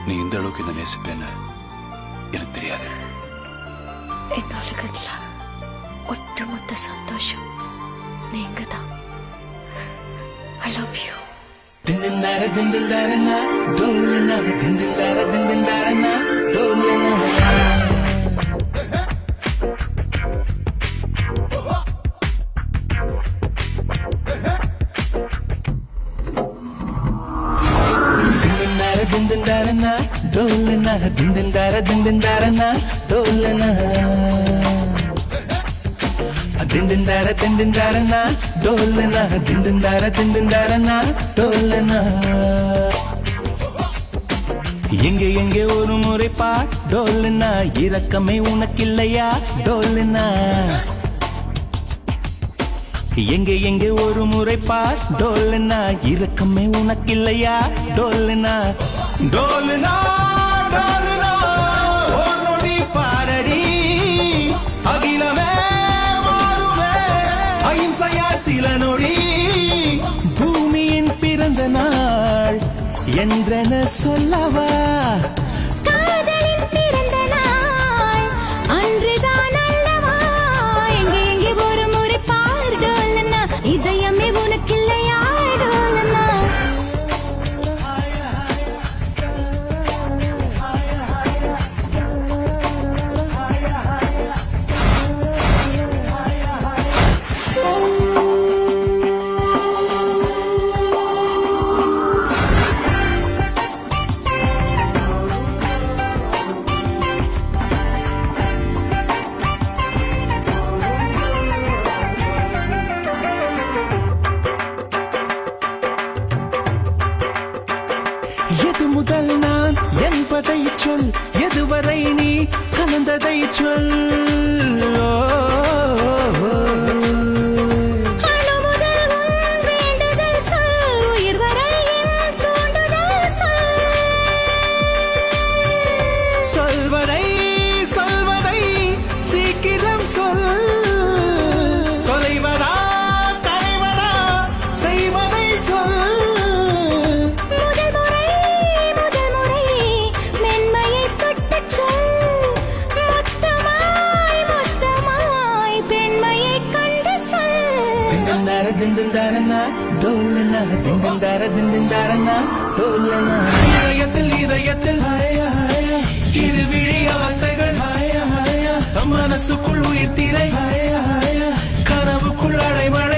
நீ இந்த அளவுக்கு என்ன நேசிப்பேன்னு எனக்கு தெரியாது இந்த உலகத்துல ஒட்டுமொத்த சந்தோஷம் நீங்க தான் ஐ லவ் யூ ದಿಂದಿಂದಾರ ದಿಂದಿಂದಾರನ ಡೋಲನ ದಿಂದಿಂದಾರ ದಿಂದಿಂದಾರನ ಡೋಲನ ದಿಂದಿಂದಾರ ದಿಂದಿಂದಾರನ ಡೋಲನ ದಿಂದಿಂದಾರ ದಿಂದಿಂದಾರನ ಡೋಲನ ದಿಂದಿಂದಾರ ದಿಂದಿಂದಾರನ ಡೋಲನ ದಿಂದಿಂದಾರ ದಿಂದಿಂದಾರನ ಡೋಲನ எங்கே எங்கே ஒரு முறை பார் டோலுனா இரக்கமே உனக்கில்லையா டோலுனா எங்கே எங்கே ஒரு முறை பார் டோலுனா இரக்கமே உனக்கில்லையா டோலுனா டோலுனா டோலுனா ஒரு நொடி பாரடி அகிலமே மாறுமே அகிம்சையா சில நொடி பூமியின் பிறந்த நாள் என்றென சொல்லவா காதலின் பிறந்த நாள் அன்றுதான் அல்லவா எங்கே எங்கே ஒரு முறை பார் டோலனா இதயமே உனக்கில்லையா டோலனா எது முதல் நான் என்பதை சொல் எதுவரை நீ கலந்ததை சொல் ஓ, ஓ, ஓ. அணு முதல் உன் வேண்டுதல் சொல் உயிர் வரை என் தூண்டுதல் சொல் சொல்வதை சொல்வதை சீக்கிரம் சொல் தொலைவதா தலைவதா செய்வதை சொல் முதல் முறை முதல் முறை மென்மையை தொட்டுச் சொல் மொத்தமாய் மொத்தமாய் பெண்மையை கண்டு சொல் திண்டந்தார திண்டந்தாரனா டோலனா திண்டந்தார திண்டந்தாரனா டோலனா இதயத்தில் இதயத்தில் இருவிழி அவஸ்தைகள் மனசுக்குள் உயிர் திரை கனவுக்குள் அடைமழை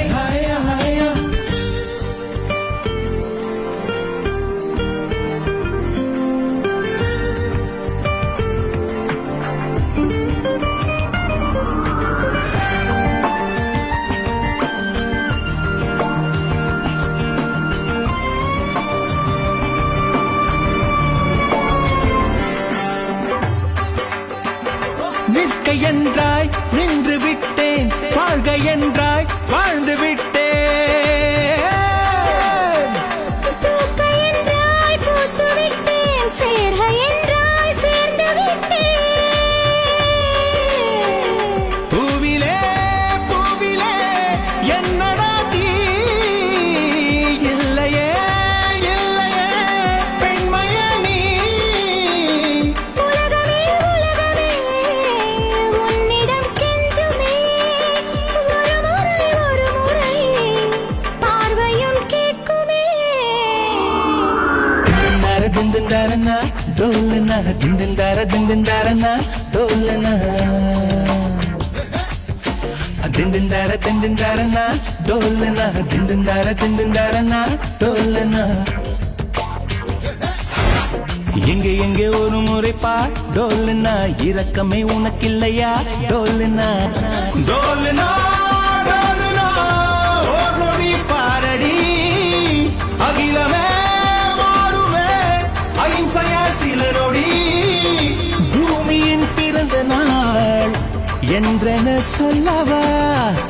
நிற்க என்றாய் நின்று விட்டேன் வாழ்க என்றாய் வாழ்ந்து விட்டேன் பூக்க என்றாய் பூத்து விட்டேன் சேர்க என்றாய் சேர்ந்து விட்டேன் பூவிலே பூவிலே என்னடா தீ இல்லையே இல்லையே பெண்மைய நீ உலகமே உலகமே உன்னிடம் கெஞ்சுமே ஒரு முறை ஒரு முறை பார்வையும் கேட்குமே திண்டந்தார திண்டந்தாரனா டோலனா திண்டந்தார திண்டந்தாரனா டோலனா திண்டந்தார திண்டந்தாரனா டோலனா திண்டந்தார திண்டந்தாரனா டோலனா எங்கே எங்கே ஒரு முறை பார் டோலுனா இரக்கமே உனக்கில்லையா டோலுனா டோலுனா டோலுனா ஒரு நொடி பாரடி அகிலமே மாறுமே அகிம்சையா சில நொடி பூமியின் பிறந்த நாள் என்றென சொல்லவா